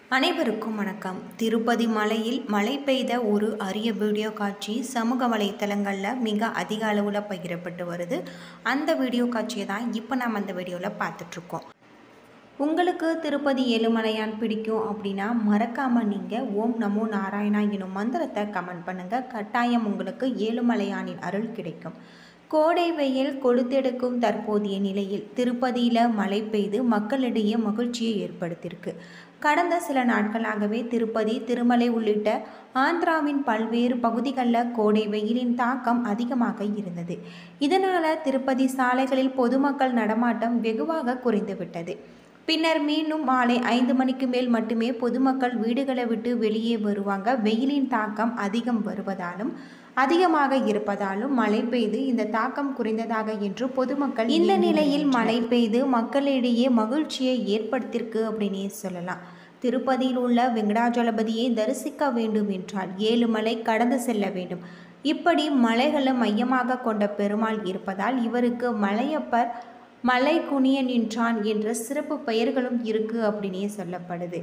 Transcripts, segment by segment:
அனைவருக்கும் வணக்கம் திருப்பதி மலையில் மழை பெய்த ஒரு அரிய வீடியோ காட்சி சமூக வலைத்தளங்களில் மிக அதிக அளவில் பகிரப்பட்டு வருது அந்த வீடியோ காட்சியை தான் இப்போ நம்ம அந்த வீடியோவில் பார்த்துட்ருக்கோம் உங்களுக்கு திருப்பதி ஏழுமலையான் பிடிக்கும் அப்படின்னா மறக்காமல் நீங்கள் ஓம் நமோ நாராயணா எனும் மந்திரத்தை கமெண்ட் பண்ணுங்கள் கட்டாயம் உங்களுக்கு ஏழுமலையானின் அருள் கிடைக்கும் கோடை வெயில் கொளுத்தெடுக்கும் தற்போதைய நிலையில் திருப்பதியில் மழை பெய்து மக்களிடையே மகிழ்ச்சியை ஏற்படுத்தியிருக்கு கடந்த சில நாட்களாகவே திருப்பதி திருமலை உள்ளிட்ட ஆந்திராவின் பல்வேறு பகுதிகளில் கோடை வெயிலின் தாக்கம் அதிகமாக இருந்தது இதனால் திருப்பதி சாலைகளில் பொதுமக்கள் நடமாட்டம் வெகுவாக குறைந்துவிட்டது பின்னர் மீண்டும் மாலை ஐந்து மணிக்கு மேல் மட்டுமே பொதுமக்கள் வீடுகளை விட்டு வெளியே வருவாங்க வெயிலின் தாக்கம் அதிகம் வருவதாலும் அதிகமாக இருப்பதாலும் மழை பெய்து இந்த தாக்கம் குறைந்ததாக என்று பொதுமக்கள் இந்த நிலையில் மழை பெய்து மக்களிடையே மகிழ்ச்சியை ஏற்படுத்தியிருக்கு அப்படின்னே சொல்லலாம் திருப்பதியில் உள்ள வெங்கடாஜலபதியை தரிசிக்க வேண்டும் என்றால் ஏழு மலை கடந்து செல்ல வேண்டும் இப்படி மலைகளை மையமாக கொண்ட பெருமாள் இருப்பதால் இவருக்கு மலையப்பர் மலை குனிய நின்றான் என்ற சிறப்பு பெயர்களும் இருக்கு அப்படின்னே சொல்லப்படுது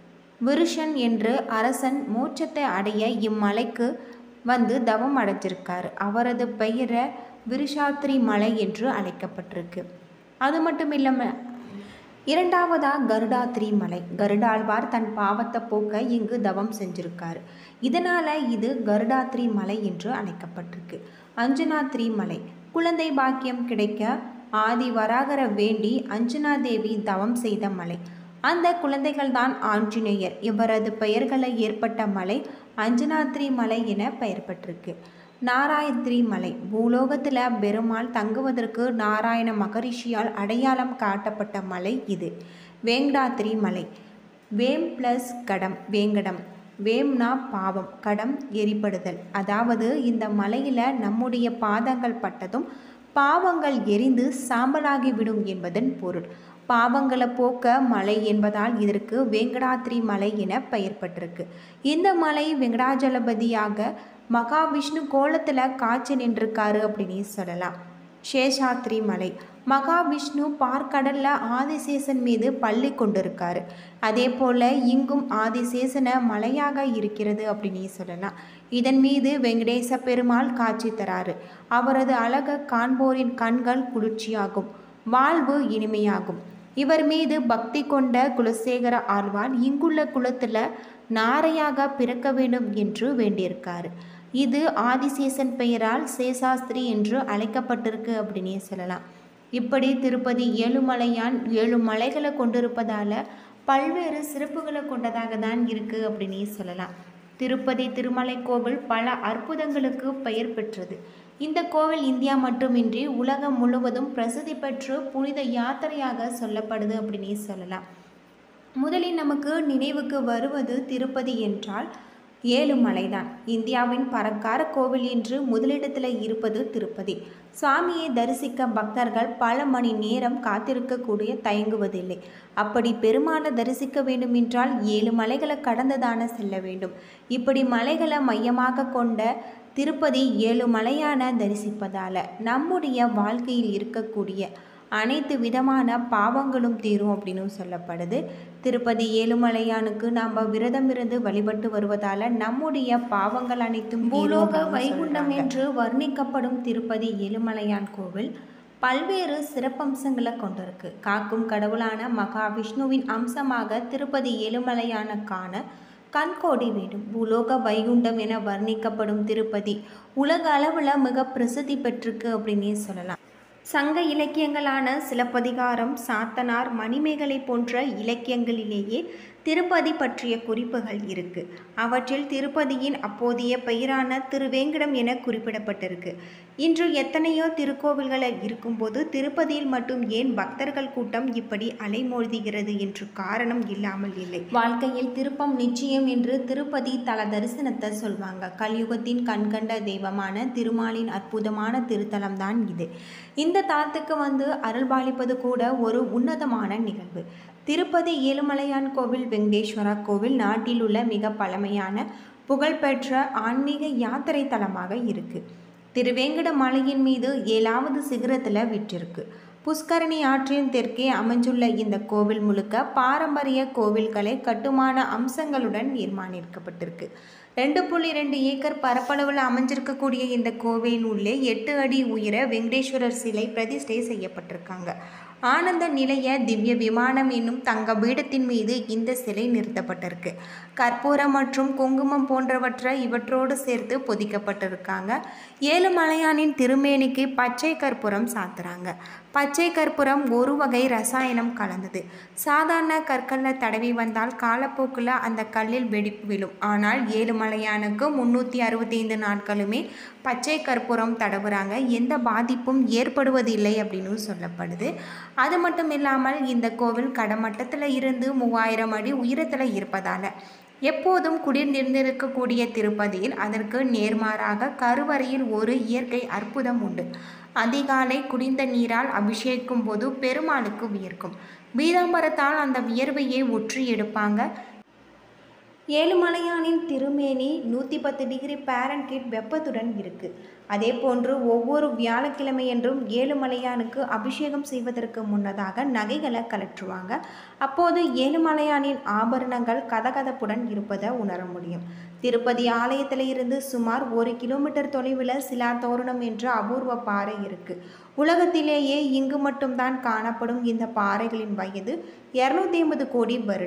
விருஷன் என்று அரசன் மோட்சத்தை அடைய இம்மலைக்கு வந்து தவம் அடைஞ்சிருக்காரு அவரது பெயரை விருஷாத்திரி மலை என்று அழைக்கப்பட்டிருக்கு அது மட்டும் இல்லாமல் இரண்டாவதா கருடாத்திரி மலை கருடாழ்வார் தன் பாவத்தை போக்க இங்கு தவம் செஞ்சிருக்காரு இதனால இது கருடாத்திரி மலை என்று அழைக்கப்பட்டிருக்கு அஞ்சனாத்திரி மலை குழந்தை பாக்கியம் கிடைக்க ஆதி வராகர வேண்டி அஞ்சனா தேவி தவம் செய்த மலை அந்த குழந்தைகள் தான் ஆஞ்சநேயர் இவரது பெயர்களை ஏற்பட்ட மலை அஞ்சனாத்ரி மலை என பெயர் பெற்றிருக்கு நாராயத்ரி மலை பூலோகத்தில் பெருமாள் தங்குவதற்கு நாராயண மகரிஷியால் அடையாளம் காட்டப்பட்ட மலை இது வேங்கடாத்ரி மலை வேம் பிளஸ் கடம் வேங்கடம் வேம்னா பாவம் கடம் எரிப்படுதல் அதாவது இந்த மலையில் நம்முடைய பாதங்கள் பட்டதும் பாவங்கள் எரிந்து சாம்பலாகிவிடும் என்பதன் பொருள் பாவங்களை போக்க மலை என்பதால் இதற்கு வெங்கடாத்ரி மலை என பெயர் பெற்றிருக்கு இந்த மலை வெங்கடாஜலபதியாக மகாவிஷ்ணு கோலத்தில் காட்சி நின்றிருக்காரு அப்படின்னு சொல்லலாம் சேஷாத்ரி மலை மகாவிஷ்ணு பார்க்கடல்ல ஆதிசேஷன் மீது பள்ளி கொண்டிருக்காரு அதே போல் இங்கும் ஆதிசேஷன மலையாக இருக்கிறது அப்படின்னு சொல்லலாம் இதன் மீது வெங்கடேச பெருமாள் காட்சி தராரு அவரது அழக காண்போரின் கண்கள் குளிர்ச்சியாகும் வாழ்வு இனிமையாகும் இவர் மீது பக்தி கொண்ட குலசேகர ஆழ்வார் இங்குள்ள குலத்தில் நாரையாக பிறக்க வேண்டும் என்று வேண்டியிருக்காரு இது ஆதிசேஷன் பெயரால் சேஷாஸ்திரி என்று அழைக்கப்பட்டிருக்கு அப்படின்னே சொல்லலாம் இப்படி திருப்பதி ஏழுமலையான் ஏழு மலைகளை கொண்டிருப்பதால் பல்வேறு சிறப்புகளை கொண்டதாக தான் இருக்குது அப்படின்னே சொல்லலாம் திருப்பதி திருமலை கோவில் பல அற்புதங்களுக்கு பெயர் பெற்றது இந்த கோவில் இந்தியா மட்டுமின்றி உலகம் முழுவதும் பிரசித்தி பெற்று புனித யாத்திரையாக சொல்லப்படுது அப்படின்னே சொல்லலாம் முதலில் நமக்கு நினைவுக்கு வருவது திருப்பதி என்றால் ஏழு மலைதான் இந்தியாவின் பறக்கார கோவில் என்று முதலிடத்தில் இருப்பது திருப்பதி சுவாமியை தரிசிக்க பக்தர்கள் பல மணி நேரம் காத்திருக்கக்கூடிய தயங்குவதில்லை அப்படி பெருமாளை தரிசிக்க வேண்டுமென்றால் ஏழு மலைகளை கடந்துதான செல்ல வேண்டும் இப்படி மலைகளை மையமாக கொண்ட திருப்பதி ஏழு மலையான தரிசிப்பதால் நம்முடைய வாழ்க்கையில் இருக்கக்கூடிய அனைத்து விதமான பாவங்களும் தீரும் அப்படின்னு சொல்லப்படுது திருப்பதி ஏழுமலையானுக்கு நாம் விரதம் இருந்து வழிபட்டு வருவதால் நம்முடைய பாவங்கள் அனைத்தும் பூலோக வைகுண்டம் என்று வர்ணிக்கப்படும் திருப்பதி ஏழுமலையான் கோவில் பல்வேறு சிறப்பம்சங்களை கொண்டிருக்கு காக்கும் கடவுளான மகாவிஷ்ணுவின் அம்சமாக திருப்பதி ஏழுமலையான காண கண்கோடி வேண்டும் பூலோக வைகுண்டம் என வர்ணிக்கப்படும் திருப்பதி உலக அளவில் மிக பிரசித்தி பெற்றிருக்கு அப்படின்னே சொல்லலாம் சங்க இலக்கியங்களான சிலப்பதிகாரம் சாத்தனார் மணிமேகலை போன்ற இலக்கியங்களிலேயே திருப்பதி பற்றிய குறிப்புகள் இருக்கு அவற்றில் திருப்பதியின் அப்போதைய பெயரான திருவேங்கடம் என குறிப்பிடப்பட்டிருக்கு இன்று எத்தனையோ திருக்கோவில்கள் இருக்கும்போது திருப்பதியில் மட்டும் ஏன் பக்தர்கள் கூட்டம் இப்படி அலைமோதுகிறது என்று காரணம் இல்லாமல் இல்லை வாழ்க்கையில் திருப்பம் நிச்சயம் என்று திருப்பதி தல தரிசனத்தை சொல்வாங்க கலியுகத்தின் கண்கண்ட தெய்வமான திருமாலின் அற்புதமான திருத்தலம் தான் இது இந்த தலத்துக்கு வந்து அருள்பாலிப்பது கூட ஒரு உன்னதமான நிகழ்வு திருப்பதி ஏழுமலையான் கோவில் வெங்கடேஸ்வரா கோவில் நாட்டில் உள்ள மிக பழமையான புகழ்பெற்ற ஆன்மீக யாத்திரை தலமாக இருக்குது திருவேங்கட மலையின் மீது ஏழாவது சிகரத்தில் விற்றிருக்கு புஷ்கரணி ஆற்றின் தெற்கே அமைஞ்சுள்ள இந்த கோவில் முழுக்க பாரம்பரிய கோவில்களை கட்டுமான அம்சங்களுடன் நிர்மாணிக்கப்பட்டிருக்கு ரெண்டு புள்ளி ரெண்டு ஏக்கர் பரப்பளவில் அமைஞ்சிருக்கக்கூடிய இந்த கோவிலின் உள்ளே எட்டு அடி உயர வெங்கடேஸ்வரர் சிலை பிரதிஷ்டை செய்யப்பட்டிருக்காங்க ஆனந்த நிலைய திவ்ய விமானம் என்னும் தங்க பீடத்தின் மீது இந்த சிலை நிறுத்தப்பட்டிருக்கு கற்பூரம் மற்றும் குங்குமம் போன்றவற்றை இவற்றோடு சேர்த்து பொதிக்கப்பட்டிருக்காங்க ஏழுமலையானின் திருமேனிக்கு பச்சை கற்பூரம் சாத்துறாங்க பச்சை கற்பூரம் ஒரு வகை ரசாயனம் கலந்தது சாதாரண கற்களில் தடவி வந்தால் காலப்போக்கில் அந்த கல்லில் வெடிப்பு விழும் ஆனால் ஏழுமலையானுக்கு முந்நூற்றி அறுபத்தைந்து நாட்களுமே பச்சை கற்பூரம் தடவுறாங்க எந்த பாதிப்பும் ஏற்படுவதில்லை அப்படின்னு சொல்லப்படுது அது மட்டும் இல்லாமல் இந்த கோவில் கடமட்டத்தில் இருந்து மூவாயிரம் அடி உயரத்தில் இருப்பதால் எப்போதும் குடிர்ந்திருந்திருக்கக்கூடிய திருப்பதியில் அதற்கு நேர்மாறாக கருவறையில் ஒரு இயற்கை அற்புதம் உண்டு அதிகாலை குடிந்த நீரால் அபிஷேகிக்கும் போது பெருமாளுக்கு வியர்க்கும் பீதாம்பரத்தால் அந்த வியர்வையை ஒற்றி எடுப்பாங்க ஏழுமலையானின் திருமேனி நூற்றி பத்து டிகிரி பேரன்கீட் வெப்பத்துடன் இருக்குது அதே போன்று ஒவ்வொரு வியாழக்கிழமையன்றும் ஏழுமலையானுக்கு அபிஷேகம் செய்வதற்கு முன்னதாக நகைகளை கலற்றுவாங்க அப்போது ஏழுமலையானின் ஆபரணங்கள் கதகதப்புடன் இருப்பதை உணர முடியும் திருப்பதி ஆலயத்தில் இருந்து சுமார் ஒரு கிலோமீட்டர் தொலைவில் சிலா தோரணம் என்ற அபூர்வ பாறை இருக்குது உலகத்திலேயே இங்கு மட்டும்தான் காணப்படும் இந்த பாறைகளின் வயது இரநூத்தி ஐம்பது கோடி வருடம்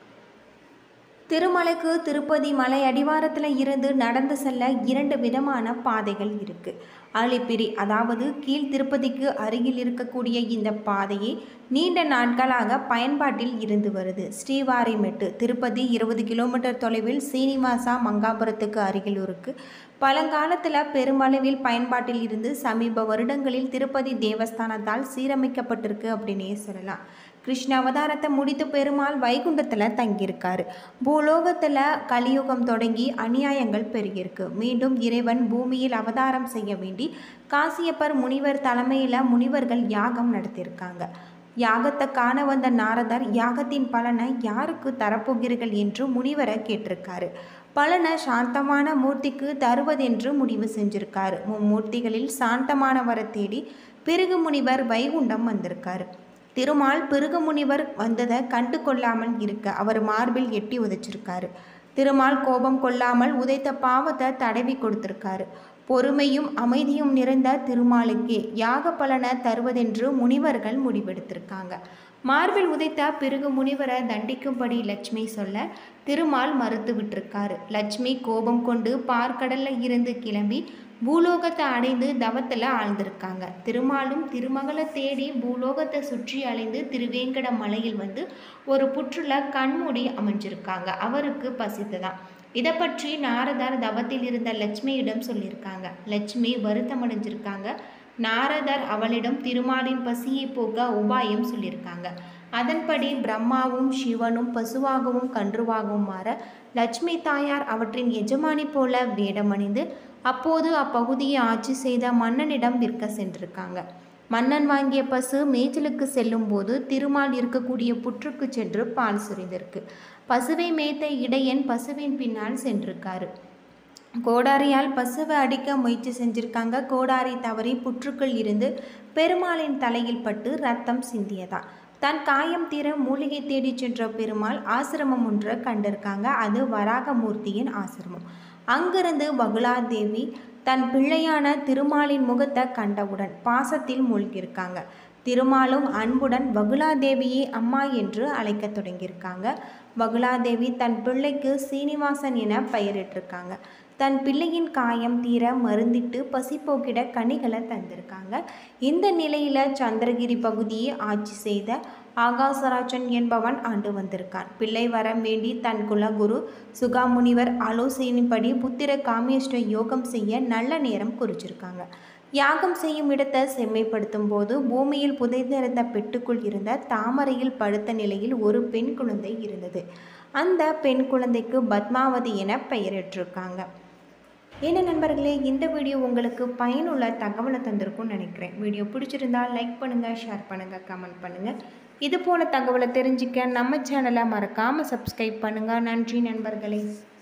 திருமலைக்கு திருப்பதி மலை அடிவாரத்தில் இருந்து நடந்து செல்ல இரண்டு விதமான பாதைகள் இருக்குது அலிப்பிரி அதாவது கீழ் திருப்பதிக்கு அருகில் இருக்கக்கூடிய இந்த பாதையை நீண்ட நாட்களாக பயன்பாட்டில் இருந்து வருது ஸ்ரீவாரிமெட்டு திருப்பதி இருபது கிலோமீட்டர் தொலைவில் சீனிவாசா மங்காபுரத்துக்கு அருகில் இருக்குது பழங்காலத்தில் பெருமளவில் பயன்பாட்டில் இருந்து சமீப வருடங்களில் திருப்பதி தேவஸ்தானத்தால் சீரமைக்கப்பட்டிருக்கு அப்படின்னே சொல்லலாம் கிருஷ்ண அவதாரத்தை முடித்து பெருமாள் வைகுண்டத்தில் தங்கியிருக்காரு பூலோகத்தில் கலியுகம் தொடங்கி அநியாயங்கள் பெருகியிருக்கு மீண்டும் இறைவன் பூமியில் அவதாரம் செய்ய வேண்டி காசியப்பர் முனிவர் தலைமையில் முனிவர்கள் யாகம் நடத்தியிருக்காங்க யாகத்தை காண வந்த நாரதர் யாகத்தின் பலனை யாருக்கு தரப்போகிறீர்கள் என்று முனிவரை கேட்டிருக்காரு பலனை சாந்தமான மூர்த்திக்கு தருவதென்று முடிவு செஞ்சிருக்காரு மும்மூர்த்திகளில் சாந்தமானவரை தேடி பிறகு முனிவர் வைகுண்டம் வந்திருக்காரு திருமால் பிருகு முனிவர் வந்ததை கண்டு கொள்ளாமல் இருக்க அவர் மார்பில் எட்டி உதைச்சிருக்காரு திருமால் கோபம் கொள்ளாமல் உதைத்த பாவத்தை தடவி கொடுத்திருக்காரு பொறுமையும் அமைதியும் நிறைந்த திருமாலுக்கே யாக பலனை தருவதென்று முனிவர்கள் முடிவெடுத்திருக்காங்க மார்பில் உதைத்த பிறகு முனிவரை தண்டிக்கும்படி லட்சுமி சொல்ல திருமால் மறுத்து விட்டிருக்காரு லட்சுமி கோபம் கொண்டு பார்க்கடல்ல இருந்து கிளம்பி பூலோகத்தை அடைந்து தவத்தில் ஆழ்ந்திருக்காங்க திருமாலும் திருமகளை தேடி பூலோகத்தை சுற்றி அலைந்து திருவேங்கட மலையில் வந்து ஒரு புற்றுல கண்மூடி அமைஞ்சிருக்காங்க அவருக்கு பசித்ததான் இதை பற்றி நாரதர் தவத்தில் இருந்த லட்சுமியிடம் சொல்லியிருக்காங்க லட்சுமி வருத்தமடைஞ்சிருக்காங்க நாரதர் அவளிடம் திருமாலின் பசியை போக்க உபாயம் சொல்லியிருக்காங்க அதன்படி பிரம்மாவும் சிவனும் பசுவாகவும் கன்றுவாகவும் மாற லட்சுமி தாயார் அவற்றின் எஜமானி போல வேடமணிந்து அப்போது அப்பகுதியை ஆட்சி செய்த மன்னனிடம் விற்க சென்றிருக்காங்க மன்னன் வாங்கிய பசு மேய்ச்சலுக்கு செல்லும்போது திருமால் இருக்கக்கூடிய புற்றுக்கு சென்று பால் சுரிந்திருக்கு பசுவை மேய்த்த இடையன் பசுவின் பின்னால் சென்றிருக்காரு கோடாரியால் பசுவை அடிக்க முயற்சி செஞ்சிருக்காங்க கோடாரி தவறி புற்றுக்குள் இருந்து பெருமாளின் தலையில் பட்டு ரத்தம் சிந்தியதா தன் காயம் தீர மூலிகை தேடி சென்ற பெருமாள் ஆசிரமம் ஒன்றை கண்டிருக்காங்க அது வராகமூர்த்தியின் ஆசிரமம் அங்கிருந்து பகுலாதேவி தன் பிள்ளையான திருமாலின் முகத்தை கண்டவுடன் பாசத்தில் மூழ்கியிருக்காங்க திருமாலும் அன்புடன் பகுலாதேவியை அம்மா என்று அழைக்கத் தொடங்கியிருக்காங்க பகுலாதேவி தன் பிள்ளைக்கு சீனிவாசன் என பெயரிட்டிருக்காங்க தன் பிள்ளையின் காயம் தீர மருந்திட்டு பசிப்போக்கிட கனிகளை தந்திருக்காங்க இந்த நிலையில் சந்திரகிரி பகுதியை ஆட்சி செய்த ஆகாசராஜன் என்பவன் ஆண்டு வந்திருக்கான் பிள்ளை வரம் வேண்டி தன் குலகுரு சுகாமுனிவர் ஆலோசனைப்படி புத்திர காமேஷ்ட யோகம் செய்ய நல்ல நேரம் குறிச்சிருக்காங்க யாகம் செய்யும் இடத்தை செம்மைப்படுத்தும் போது பூமியில் புதைந்திருந்த பெட்டுக்குள் இருந்த தாமரையில் படுத்த நிலையில் ஒரு பெண் குழந்தை இருந்தது அந்த பெண் குழந்தைக்கு பத்மாவதி என பெயரிட்டிருக்காங்க என்ன நண்பர்களே இந்த வீடியோ உங்களுக்கு பயனுள்ள தகவலை தந்திருக்கும்னு நினைக்கிறேன் வீடியோ பிடிச்சிருந்தால் லைக் பண்ணுங்கள் ஷேர் பண்ணுங்கள் கமெண்ட் பண்ணுங்கள் இது போல தகவலை தெரிஞ்சுக்க நம்ம சேனலை மறக்காமல் சப்ஸ்கிரைப் பண்ணுங்கள் நன்றி நண்பர்களே